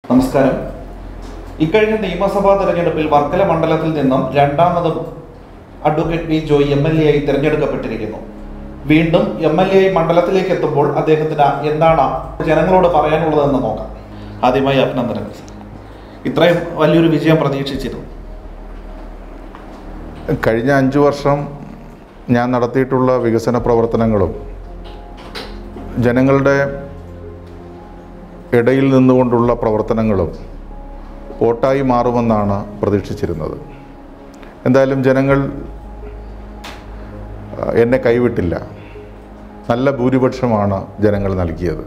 നമസ്കാരം ഇക്കഴിഞ്ഞ നിയമസഭാ തെരഞ്ഞെടുപ്പിൽ വർക്കല മണ്ഡലത്തിൽ നിന്നും രണ്ടാമതും advocate P Joy M L A ആയി തിരഞ്ഞെടുക്കപ്പെട്ടിരിക്കുന്നു വീണ്ടും എം എൽ എ ആയി മണ്ഡലത്തിലേക്ക് എത്തുമ്പോൾ അദ്ദേഹത്തിന് എന്താണ് ജനങ്ങളോട് പറയാനുള്ളതെന്ന് നോക്കാം ആദ്യമായി അഭിനന്ദനങ്ങൾ സർ. ഇത്രയും വലിയൊരു വിജയം പ്രതീക്ഷിച്ചിരുന്നു കഴിഞ്ഞ അഞ്ചു വർഷം ഞാൻ നടത്തിയിട്ടുള്ള വികസന പ്രവർത്തനങ്ങളും ജനങ്ങളുടെ ഇടയിൽ നിന്നുകൊണ്ടുള്ള പ്രവർത്തനങ്ങളും വോട്ടായി മാറുമെന്നാണ് പ്രതീക്ഷിച്ചിരുന്നത് എന്തായാലും ജനങ്ങൾ ആ, എന്നെ കൈവിട്ടില്ല നല്ല ഭൂരിപക്ഷമാണ് ജനങ്ങൾ നൽകിയത്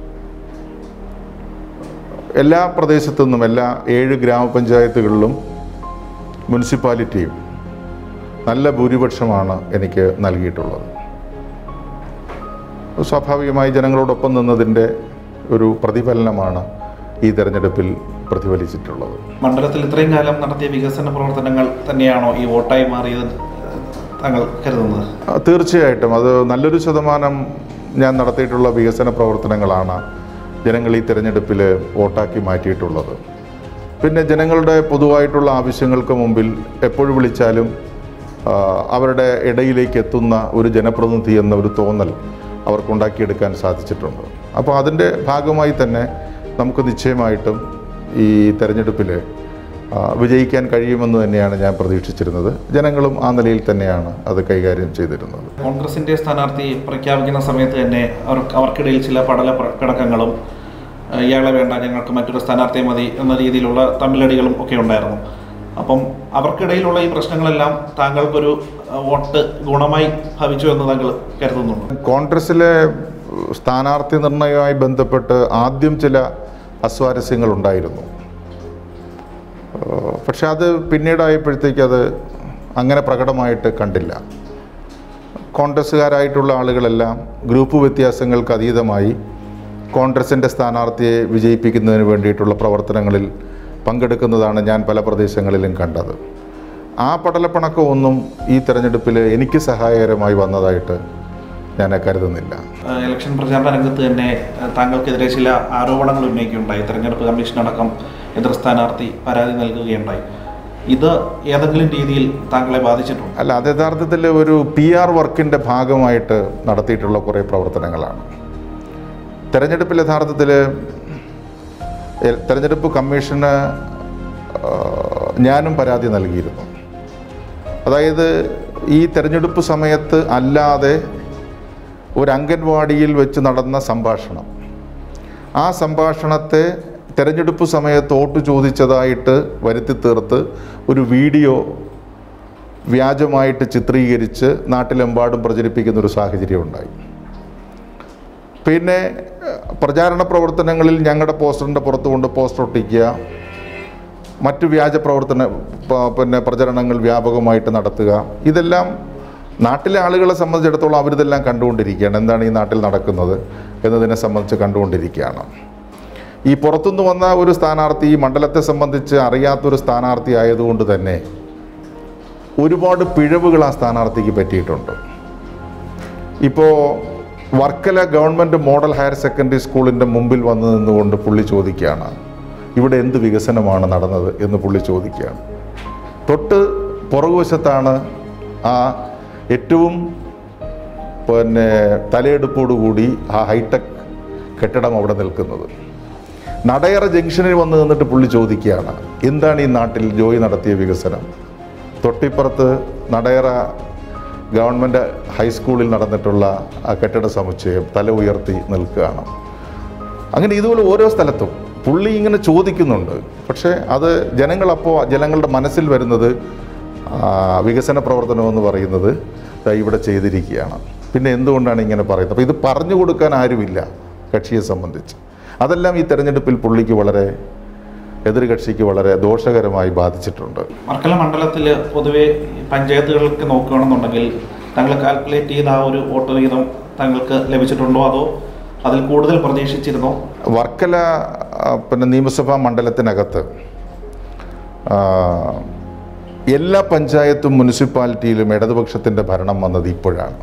എല്ലാ പ്രദേശത്തു നിന്നും എല്ലാ ഏഴ് ഗ്രാമപഞ്ചായത്തുകളിലും മുനിസിപ്പാലിറ്റിയും നല്ല ഭൂരിപക്ഷമാണ് എനിക്ക് നൽകിയിട്ടുള്ളത് സ്വാഭാവികമായി ജനങ്ങളോടൊപ്പം നിന്നതിൻ്റെ ഒരു പ്രതിഫലനമാണ് ഈ തെരഞ്ഞെടുപ്പിൽ പ്രതിഫലിച്ചിട്ടുള്ളത് മണ്ഡലത്തിൽ ഇത്രയും കാലം നടത്തിയ വികസന പ്രവർത്തനങ്ങൾ തന്നെയാണോ ഈ വോട്ടായി മാറിയത് താങ്കൾ കരുതുന്നത് ആ, തീർച്ചയായിട്ടും അത് നല്ലൊരു ശതമാനം ഞാൻ നടത്തിയിട്ടുള്ള വികസന പ്രവർത്തനങ്ങളാണ് ജനങ്ങൾ ഈ തിരഞ്ഞെടുപ്പിൽ വോട്ടാക്കി മാറ്റിയിട്ടുള്ളത് പിന്നെ ജനങ്ങളുടെ പൊതുവായിട്ടുള്ള ആവശ്യങ്ങൾക്ക് മുമ്പിൽ എപ്പോഴും വിളിച്ചാലും ആ, അവരുടെ ഇടയിലേക്ക് എത്തുന്ന ഒരു ജനപ്രതിനിധി എന്ന ഒരു തോന്നൽ അവർക്കുണ്ടാക്കിയെടുക്കാൻ സാധിച്ചിട്ടുണ്ട് അപ്പോൾ അതിൻ്റെ ഭാഗമായി തന്നെ നമുക്ക് നിശ്ചയമായിട്ടും ഈ തെരഞ്ഞെടുപ്പിൽ ആ, വിജയിക്കാൻ കഴിയുമെന്ന് തന്നെയാണ് ഞാൻ പ്രതീക്ഷിച്ചിരുന്നത് ജനങ്ങളും ആ നിലയിൽ തന്നെയാണ് അത് കൈകാര്യം ചെയ്തിരുന്നത് കോൺഗ്രസിന്റെ സ്ഥാനാർത്ഥി പ്രഖ്യാപിക്കുന്ന സമയത്ത് തന്നെ അവർ അവർക്കിടയിൽ ചില പടല പ്ര- പിണക്കങ്ങളും ഏഹ് ഇയാളെ വേണ്ട ഞങ്ങൾക്ക് മറ്റൊരു സ്ഥാനാർത്ഥിയെ മതി എന്ന രീതിയിലുള്ള തമ്മിലടികളും ഒക്കെ ഉണ്ടായിരുന്നു അപ്പം അവർക്കിടയിലുള്ള ഈ പ്രശ്നങ്ങളെല്ലാം താങ്കൾക്കൊരു ഏഹ് വോട്ട് ഗുണമായി ഭവിച്ചു എന്ന് താങ്കൾ കരുതുന്നുണ്ട് കോൺഗ്രസിലെ സ്ഥാനാർത്ഥി നിർണയവുമായി ബന്ധപ്പെട്ട് ആദ്യം ചില അസ്വാരസ്യങ്ങൾ ഉണ്ടായിരുന്നു ഏഹ് പക്ഷെ അത് പിന്നീടായപ്പോഴത്തേക്ക് അത് അങ്ങനെ പ്രകടമായിട്ട് കണ്ടില്ല കോൺഗ്രസ്സുകാരായിട്ടുള്ള ആളുകളെല്ലാം ഗ്രൂപ്പ് വ്യത്യാസങ്ങൾക്ക് അതീതമായി കോൺഗ്രസിൻ്റെ സ്ഥാനാർത്ഥിയെ വിജയിപ്പിക്കുന്നതിന് വേണ്ടിയിട്ടുള്ള പ്രവർത്തനങ്ങളിൽ പങ്കെടുക്കുന്നതാണ് ഞാൻ പല പ്രദേശങ്ങളിലും കണ്ടത് ആ പടലപ്പണക്കമൊന്നും ഈ തെരഞ്ഞെടുപ്പിൽ എനിക്ക് സഹായകരമായി വന്നതായിട്ട് ഞാൻ കരുതുന്നില്ല ഏഹ് ഇലക്ഷൻ പ്രചാരണ രംഗത്ത് തന്നെ ഏഹ് താങ്കൾക്കെതിരെ ചില ആരോപണങ്ങൾ ഉന്നയിക്കുകയുണ്ടായി തെരഞ്ഞെടുപ്പ് കമ്മീഷൻ അടക്കം എതിർ സ്ഥാനാർത്ഥി പരാതി നൽകുകയുണ്ടായി ഇത് ഏതെങ്കിലും രീതിയിൽ താങ്കളെ ബാധിച്ചിട്ടുണ്ടോ അല്ല അത് യഥാർത്ഥത്തിൽ ഒരു പി ആർ വർക്കിൻ്റെ ഭാഗമായിട്ട് നടത്തിയിട്ടുള്ള കുറേ പ്രവർത്തനങ്ങളാണ് തെരഞ്ഞെടുപ്പിൽ യഥാർത്ഥത്തിൽ എ- തെരഞ്ഞെടുപ്പ് കമ്മീഷന് ആ, ഞാനും പരാതി നൽകിയിരുന്നു അതായത് ഈ തെരഞ്ഞെടുപ്പ് സമയത്ത് അല്ലാതെ ഒരു അംഗൻവാടിയിൽ വെച്ച് നടന്ന സംഭാഷണം ആ സംഭാഷണത്തെ തെരഞ്ഞെടുപ്പ് സമയത്ത് വോട്ട് ചോദിച്ചതായിട്ട് വരുത്തി തീർത്ത് ഒരു വീഡിയോ വ്യാജമായിട്ട് ചിത്രീകരിച്ച് നാട്ടിലെമ്പാടും പ്രചരിപ്പിക്കുന്ന ഒരു സാഹചര്യം ഉണ്ടായി പിന്നെ ഏഹ്, പ്രചാരണ പ്രവർത്തനങ്ങളിൽ ഞങ്ങളുടെ പോസ്റ്ററിൻ്റെ പുറത്ത് കൊണ്ട് പോസ്റ്റർ ഒട്ടിക്കുക മറ്റു വ്യാജ പ്രവർത്തന പ- പിന്നെ പ്രചരണങ്ങൾ വ്യാപകമായിട്ട് നടത്തുക ഇതെല്ലാം നാട്ടിലെ ആളുകളെ സംബന്ധിച്ചിടത്തോളം അവരിതെല്ലാം കണ്ടുകൊണ്ടിരിക്കുകയാണ് എന്താണ് ഈ നാട്ടിൽ നടക്കുന്നത് എന്നതിനെ സംബന്ധിച്ച് കണ്ടുകൊണ്ടിരിക്കുകയാണ് ഈ പുറത്തുനിന്ന് വന്ന ഒരു സ്ഥാനാർത്ഥി ഈ മണ്ഡലത്തെ സംബന്ധിച്ച് അറിയാത്തൊരു സ്ഥാനാർത്ഥി ആയതുകൊണ്ട് തന്നെ ഒരുപാട് പിഴവുകൾ ആ സ്ഥാനാർത്ഥിക്ക് പറ്റിയിട്ടുണ്ട് ഇപ്പോൾ Varkala government model higher secondary സ്കൂളിൻ്റെ മുമ്പിൽ വന്ന് നിന്നുകൊണ്ട് പുള്ളി ചോദിക്കുകയാണ് ഇവിടെ എന്ത് വികസനമാണ് നടന്നത് എന്ന് പുള്ളി ചോദിക്കുകയാണ് തൊട്ട് പുറകുവശത്താണ് ആ ഏറ്റവും പിന്നെ തലയെടുപ്പോടുകൂടി ആ ഹൈടെക് കെട്ടിടം അവിടെ നിൽക്കുന്നത് നടയറ ജംഗ്ഷനിൽ വന്ന് നിന്നിട്ട് പുള്ളി ചോദിക്കുകയാണ് എന്താണ് ഈ നാട്ടിൽ ജോയി നടത്തിയ വികസനം തൊട്ടിപ്പുറത്ത് നടയറ ഗവൺമെൻറ് ഹൈസ്കൂളിൽ നടന്നിട്ടുള്ള ആ കെട്ടിട സമുച്ചയം തല ഉയർത്തി നിൽക്കുകയാണ് അങ്ങനെ ഇതുപോലെ ഓരോ സ്ഥലത്തും പുള്ളി ഇങ്ങനെ ചോദിക്കുന്നുണ്ട് പക്ഷേ അത് ജനങ്ങളപ്പോൾ ജനങ്ങളുടെ മനസ്സിൽ വരുന്നത് ആ, വികസന പ്രവർത്തനം എന്ന് പറയുന്നത് ദാ ഇവിടെ ചെയ്തിരിക്കുകയാണ് പിന്നെ എന്തുകൊണ്ടാണ് ഇങ്ങനെ പറയുന്നത് അപ്പോൾ ഇത് പറഞ്ഞു കൊടുക്കാൻ ആരുമില്ല കക്ഷിയെ സംബന്ധിച്ച് അതെല്ലാം ഈ തെരഞ്ഞെടുപ്പിൽ പുള്ളിക്ക് വളരെ എതിർകക്ഷിക്ക് വളരെ ദോഷകരമായി ബാധിച്ചിട്ടുണ്ട് വർക്കല മണ്ഡലത്തിൽ പൊതുവെ പഞ്ചായത്തുകൾക്ക് നോക്കുകയാണെന്നുണ്ടെങ്കിൽ താങ്കൾ കാൽക്കുലേറ്റ് ചെയ്ത ആ ഒരു വോട്ട് വിഹിതം താങ്കൾക്ക് ലഭിച്ചിട്ടുണ്ടോ അതോ അതിൽ കൂടുതൽ പ്രതീക്ഷിച്ചിരുന്നോ വർക്കല ആ, പിന്നെ നിയമസഭാ മണ്ഡലത്തിനകത്ത് ആ, എല്ലാ പഞ്ചായത്തും മുനിസിപ്പാലിറ്റിയിലും ഇടതുപക്ഷത്തിൻ്റെ ഭരണം വന്നത് ഇപ്പോഴാണ്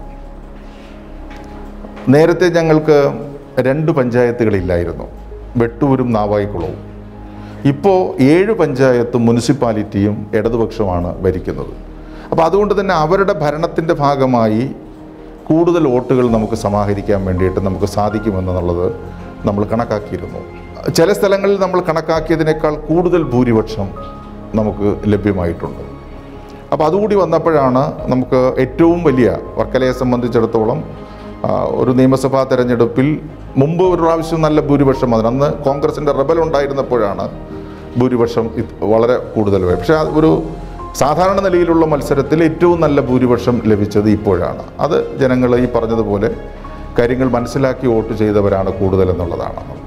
നേരത്തെ ഞങ്ങൾക്ക് രണ്ട് പഞ്ചായത്തുകളില്ലായിരുന്നു വെട്ടൂരും നാവായിക്കുളവും ഇപ്പോൾ ഏഴ് പഞ്ചായത്തും മുനിസിപ്പാലിറ്റിയും ഇടതുപക്ഷമാണ് ഭരിക്കുന്നത് അപ്പോൾ അതുകൊണ്ട് തന്നെ അവരുടെ ഭരണത്തിൻ്റെ ഭാഗമായി കൂടുതൽ വോട്ടുകൾ നമുക്ക് സമാഹരിക്കാൻ വേണ്ടിയിട്ട് നമുക്ക് സാധിക്കുമെന്നുള്ളത് നമ്മൾ കണക്കാക്കിയിരുന്നു ചില സ്ഥലങ്ങളിൽ നമ്മൾ കണക്കാക്കിയതിനേക്കാൾ കൂടുതൽ ഭൂരിപക്ഷം നമുക്ക് ലഭ്യമായിട്ടുണ്ട് അപ്പോൾ അതുകൂടി വന്നപ്പോഴാണ് നമുക്ക് ഏറ്റവും വലിയ വർക്കലയെ സംബന്ധിച്ചിടത്തോളം ആ, ഒരു നിയമസഭാ തെരഞ്ഞെടുപ്പിൽ മുമ്പ് ഒരു പ്രാവശ്യം നല്ല ഭൂരിപക്ഷം അതിന് അന്ന് കോൺഗ്രസിൻ്റെ റബൽ ഉണ്ടായിരുന്നപ്പോഴാണ് ഭൂരിപക്ഷം ഇത് വളരെ കൂടുതൽ വരും. പക്ഷേ അത് ഒരു സാധാരണ നിലയിലുള്ള മത്സരത്തിൽ ഏറ്റവും നല്ല ഭൂരിപക്ഷം ലഭിച്ചത് ഇപ്പോഴാണ് അത് ജനങ്ങൾ ഈ പറഞ്ഞതുപോലെ കാര്യങ്ങൾ മനസ്സിലാക്കി വോട്ട് ചെയ്തവരാണ് കൂടുതൽ എന്നുള്ളതാണ് നമുക്ക്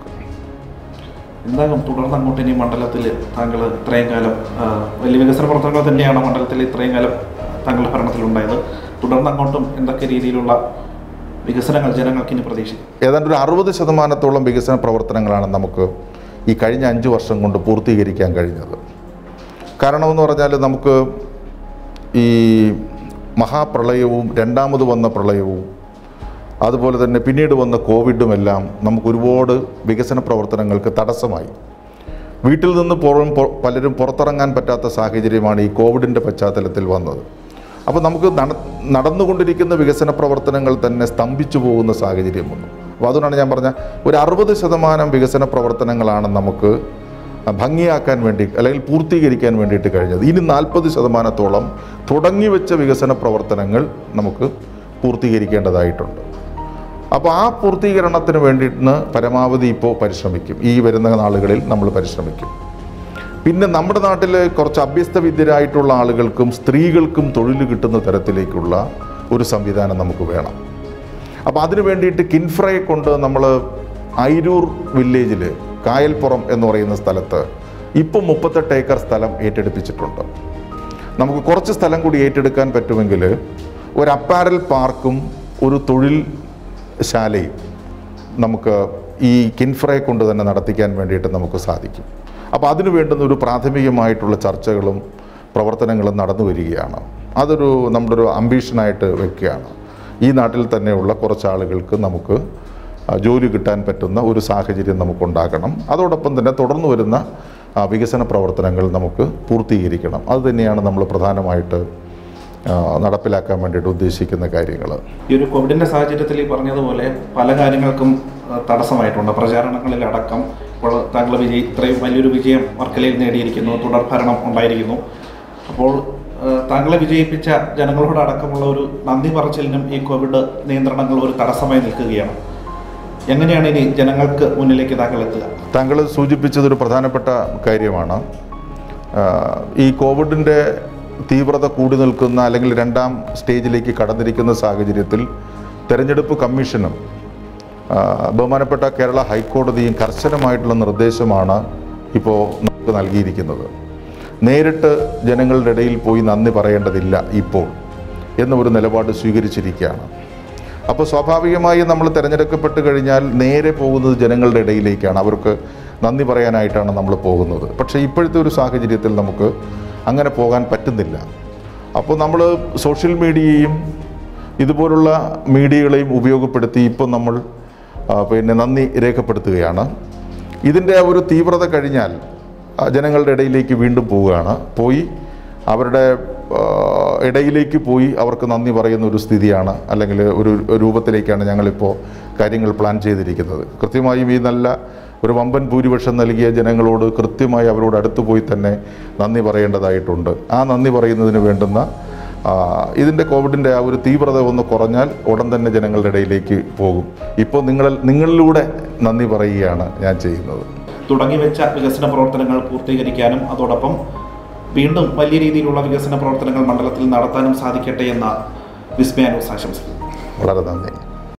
എന്താകും തുടർന്ന് അങ്ങോട്ട് ഇനി മണ്ഡലത്തിൽ താങ്കൾ ഇത്രയും കാലം ആ, വലിയ വികസന പ്രവർത്തനങ്ങൾ തന്നെയാണ് മണ്ഡലത്തിൽ ഇത്രയും കാലം താങ്കളുടെ ഭരണത്തിലുണ്ടായത് തുടർന്ന് അങ്ങോട്ടും എന്തൊക്കെ രീതിയിലുള്ള വികസനങ്ങൾ ജനങ്ങൾക്ക് ഇനി പ്രതീക്ഷിക്കും ഏതാണ്ട് ഒരു അറുപത് ശതമാനത്തോളം വികസന പ്രവർത്തനങ്ങളാണ് നമുക്ക് ഈ കഴിഞ്ഞ അഞ്ച് വർഷം കൊണ്ട് പൂർത്തീകരിക്കാൻ കഴിഞ്ഞത് കാരണമെന്ന് പറഞ്ഞാൽ നമുക്ക് ഈ മഹാപ്രളയവും രണ്ടാമത് വന്ന പ്രളയവും അതുപോലെ തന്നെ പിന്നീട് വന്ന കോവിഡും എല്ലാം നമുക്ക് ഒരുപാട് വികസന പ്രവർത്തനങ്ങൾക്ക് തടസ്സമായി വീട്ടിൽ നിന്ന് പുറം പൊ- പലരും പുറത്തിറങ്ങാൻ പറ്റാത്ത സാഹചര്യമാണ് ഈ കോവിഡിൻ്റെ പശ്ചാത്തലത്തിൽ വന്നത് അപ്പോൾ നമുക്ക് നട നടന്നുകൊണ്ടിരിക്കുന്ന വികസന പ്രവർത്തനങ്ങൾ തന്നെ സ്തംഭിച്ചു പോകുന്ന സാഹചര്യം വന്നു അപ്പോൾ അതുകൊണ്ടാണ് ഞാൻ പറഞ്ഞ ഒരു അറുപത് ശതമാനം വികസന പ്രവർത്തനങ്ങളാണ് നമുക്ക് ഭംഗിയാക്കാൻ വേണ്ടി അല്ലെങ്കിൽ പൂർത്തീകരിക്കാൻ വേണ്ടിയിട്ട് കഴിഞ്ഞത് ഇനി നാൽപ്പത് ശതമാനത്തോളം തുടങ്ങി വെച്ച വികസന പ്രവർത്തനങ്ങൾ നമുക്ക് പൂർത്തീകരിക്കേണ്ടതായിട്ടുണ്ട് അപ്പോൾ ആ പൂർത്തീകരണത്തിന് വേണ്ടിയിട്ട് പരമാവധി ഇപ്പോൾ പരിശ്രമിക്കും ഈ വരുന്ന നാളുകളിൽ നമ്മൾ പരിശ്രമിക്കും പിന്നെ നമ്മുടെ നാട്ടിൽ കുറച്ച് അഭ്യസ്ത വിദ്യരായിട്ടുള്ള ആളുകൾക്കും സ്ത്രീകൾക്കും തൊഴിൽ കിട്ടുന്ന തരത്തിലേക്കുള്ള ഒരു സംവിധാനം നമുക്ക് വേണം അപ്പോൾ അതിന് വേണ്ടിയിട്ട് കിൻഫ്രയെ കൊണ്ട് നമ്മൾ ഐരൂർ വില്ലേജിൽ കായൽപ്പുറം എന്ന് പറയുന്ന സ്ഥലത്ത് ഇപ്പം മുപ്പത്തെട്ട് ഏക്കർ സ്ഥലം ഏറ്റെടുപ്പിച്ചിട്ടുണ്ട് നമുക്ക് കുറച്ച് സ്ഥലം കൂടി ഏറ്റെടുക്കാൻ പറ്റുമെങ്കിൽ ഒരു അപ്പാരൽ പാർക്കും ഒരു തൊഴിൽ ശാലയും നമുക്ക് ഈ കിൻഫ്രയെ കൊണ്ട് തന്നെ നടത്തിക്കാൻ വേണ്ടിയിട്ട് നമുക്ക് സാധിക്കും അപ്പോൾ അതിനു വേണ്ടുന്ന ഒരു പ്രാഥമികമായിട്ടുള്ള ചർച്ചകളും പ്രവർത്തനങ്ങളും നടന്നു വരികയാണ് അതൊരു നമ്മുടെ ഒരു അംബീഷനായിട്ട് വെക്കുകയാണ് ഈ നാട്ടിൽ തന്നെയുള്ള കുറച്ച് ആളുകൾക്ക് നമുക്ക് ആ, ജോലി കിട്ടാൻ പറ്റുന്ന ഒരു സാഹചര്യം നമുക്കുണ്ടാക്കണം അതോടൊപ്പം തന്നെ തുടർന്നു വരുന്ന ആ, വികസന പ്രവർത്തനങ്ങൾ നമുക്ക് പൂർത്തീകരിക്കണം അത് തന്നെയാണ് നമ്മൾ പ്രധാനമായിട്ട് ആ, നടപ്പിലാക്കാൻ വേണ്ടിയിട്ട് ഉദ്ദേശിക്കുന്ന കാര്യങ്ങൾ ഈ ഒരു കോവിഡിന്റെ സാഹചര്യത്തിൽ ഈ പറഞ്ഞതുപോലെ പല കാര്യങ്ങൾക്കും ആ, തടസ്സമായിട്ടുണ്ട് പ്രചാരണങ്ങളിലടക്കം ഇപ്പോൾ താങ്കൾ വിജയി ഇത്രയും വലിയൊരു വിജയം വർക്കലയിൽ നേടിയിരിക്കുന്നു തുടർ ഭരണം ഉണ്ടായിരിക്കുന്നു അപ്പോൾ ആ, താങ്കളെ വിജയിപ്പിച്ച ജനങ്ങളോടടക്കമുള്ള ഒരു നന്ദി പറച്ചിലിനും ഈ കോവിഡ് നിയന്ത്രണങ്ങൾ ഒരു തടസ്സമായി നിൽക്കുകയാണ് എങ്ങനെയാണ് ഇനി ജനങ്ങൾക്ക് മുന്നിലേക്ക് താങ്കൾ എത്തുക താങ്കൾ സൂചിപ്പിച്ചതൊരു പ്രധാനപ്പെട്ട കാര്യമാണ് ആ, ഈ കോവിഡിൻ്റെ തീവ്രത കൂടി നിൽക്കുന്ന അല്ലെങ്കിൽ രണ്ടാം സ്റ്റേജിലേക്ക് കടന്നിരിക്കുന്ന സാഹചര്യത്തിൽ തെരഞ്ഞെടുപ്പ് കമ്മീഷനും ആ, ബഹുമാനപ്പെട്ട കേരള ഹൈക്കോടതിയും കർശനമായിട്ടുള്ള നിർദ്ദേശമാണ് ഇപ്പോൾ നമുക്ക് നൽകിയിരിക്കുന്നത് നേരിട്ട് ജനങ്ങളുടെ ഇടയിൽ പോയി നന്ദി പറയേണ്ടതില്ല ഇപ്പോൾ എന്ന ഒരു നിലപാട് സ്വീകരിച്ചിരിക്കുകയാണ് അപ്പോൾ സ്വാഭാവികമായും നമ്മൾ തിരഞ്ഞെടുക്കപ്പെട്ട് കഴിഞ്ഞാൽ നേരെ പോകുന്നത് ജനങ്ങളുടെ ഇടയിലേക്കാണ് അവർക്ക് നന്ദി പറയാനായിട്ടാണ് നമ്മൾ പോകുന്നത് പക്ഷേ ഇപ്പോഴത്തെ ഒരു സാഹചര്യത്തിൽ നമുക്ക് അങ്ങനെ പോകാൻ പറ്റുന്നില്ല അപ്പോൾ നമ്മൾ സോഷ്യൽ മീഡിയയും ഇതുപോലുള്ള മീഡിയകളെയും ഉപയോഗപ്പെടുത്തി ഇപ്പോൾ നമ്മൾ ആ, പിന്നെ നന്ദി രേഖപ്പെടുത്തുകയാണ് ഇതിൻ്റെ ഒരു തീവ്രത കഴിഞ്ഞാൽ ആ, ജനങ്ങളുടെ ഇടയിലേക്ക് വീണ്ടും പോവുകയാണ് പോയി അവരുടെ ആ, ഇടയിലേക്ക് പോയി അവർക്ക് നന്ദി പറയുന്ന ഒരു സ്ഥിതിയാണ് അല്ലെങ്കിൽ ഒരു ഒരു രൂപത്തിലേക്കാണ് ഞങ്ങളിപ്പോൾ കാര്യങ്ങൾ പ്ലാൻ ചെയ്തിരിക്കുന്നത് കൃത്യമായും ഈ നല്ല ഒരു വമ്പൻ ഭൂരിപക്ഷം നൽകിയ ജനങ്ങളോട് കൃത്യമായി അവരോട് അടുത്ത് പോയി തന്നെ നന്ദി പറയേണ്ടതായിട്ടുണ്ട് ആ നന്ദി പറയുന്നതിന് വേണ്ടുന്ന ആ, ഇതിൻ്റെ കോവിഡിൻ്റെ ആ ഒരു തീവ്രത ഒന്ന് കുറഞ്ഞാൽ ഉടൻ തന്നെ ജനങ്ങളുടെ ഇടയിലേക്ക് പോകും ഇപ്പോൾ നിങ്ങൾ നിങ്ങളിലൂടെ നന്ദി പറയുകയാണ് ഞാൻ ചെയ്യുന്നത് തുടങ്ങി വെച്ച വികസന പ്രവർത്തനങ്ങൾ പൂർത്തീകരിക്കാനും അതോടൊപ്പം വീണ്ടും വലിയ രീതിയിലുള്ള വികസന പ്രവർത്തനങ്ങൾ മണ്ഡലത്തിൽ നടത്താനും സാധിക്കട്ടെ എന്ന വിസ്മയാനൂസ് ആശംസിക്കുന്നു വളരെ നന്ദി